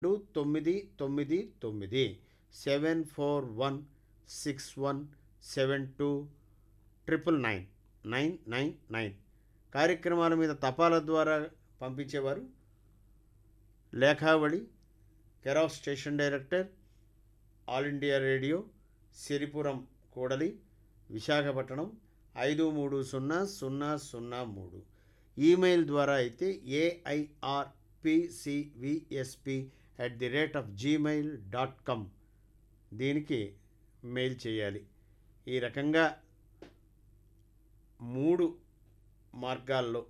రెండు తొమ్మిది తొమ్మిది తొమ్మిది seven four one six one seven two triple nine nine nine nine కార్యక్రమాల మీద తపాలా ద్వారా పంపించేవారు లేఖావళి care of station director all India radio Siripuram కూడలి విశాఖపట్నం ఐదు మూడు సున్నా సున్నా సున్నా మూడు ఈమెయిల్ ద్వారా అయితే AIR PCVSP at the rate of Gmail dot com దీనికి మెయిల్ చేయాలి ఈ రకంగా మూడు మార్గాల్లో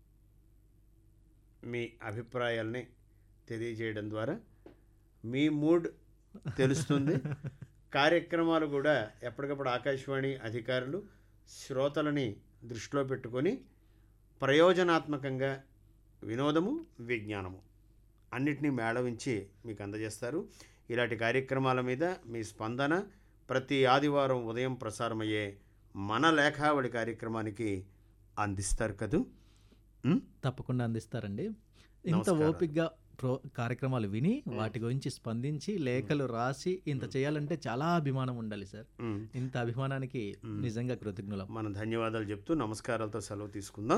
మీ అభిప్రాయాల్ని తెలియజేయడం ద్వారా మీ మూడ్ తెలుస్తుంది కార్యక్రమాలు కూడా ఎప్పటికప్పుడు ఆకాశవాణి అధికారులు శ్రోతలని దృష్టిలో పెట్టుకొని ప్రయోజనాత్మకంగా వినోదము విజ్ఞానము అన్నిటినీ మేళవించి మీకు అందజేస్తారు ఇలాంటి కార్యక్రమాల మీద మీ స్పందన ప్రతి ఆదివారం ఉదయం ప్రసారమయ్యే మన లేఖావళి కార్యక్రమానికి అందిస్తారు కదూ ఉం? తప్పకుండా అందిస్తారండి ఇంత నమస్కారాలు. ఓపిక్గా ప్రో కార్యక్రమాలు విని వాటి గురించి స్పందించి లేఖలు రాసి ఇంత చేయాలంటే చాలా అభిమానం ఉండాలి సార్ ఉం. ఇంత అభిమానానికి నిజంగా కృతజ్ఞులం మన ధన్యవాదాలు చెప్తూ నమస్కారాలతో సెలవు తీసుకుందాం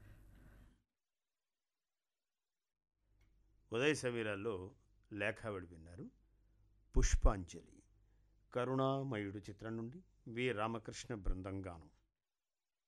ఉదయ సమీరాల్లో లేఖావిడి విన్నారు పుష్పాంజలి కరుణామయుడు చిత్రం నుండి వి రామకృష్ణ బృందంగానం